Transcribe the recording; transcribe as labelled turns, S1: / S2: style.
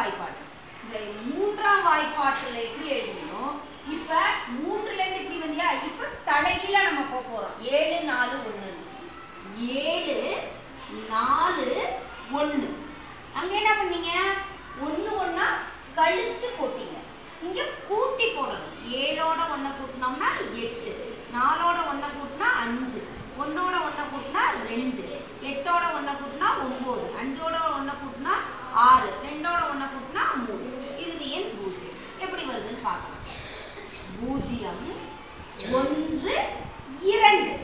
S1: வாய்ப்பாடு இந்த மூன்றாம் வாய்ப்பாட்டுல எப்படி எழுதணும் இப்ப மூன்றுல இருந்து இப்படி வந்தியா இப்ப தலைகீழா நம்ம போக போறோம் ஏழு நாலு ஒண்ணு ஏழு நாலு ஒண்ணு அங்க என்ன பண்ணீங்க ஒண்ணு ஒண்ணா கழிச்சு போட்டீங்க இங்க கூட்டி போடணும் ஏழோட ஒண்ண கூட்டினோம்னா எட்டு நாலோட ஒண்ண கூட்டினா அஞ்சு ஒன்னோட ஒண்ண கூட்டினா ரெண்டு எட்டோட ஒண்ண கூட்டினா ஒன்பது அஞ்சோட ஒண்ண கூட்டினா ஆறு ரெண்டோட ஒண்ண கூட்டினா மூணு இறுதி எண் பூஜ்ஜியம் எப்படி வருதுன்னு பார்க்கலாம் பூஜ்ஜியம் ஒன்று இரண்டு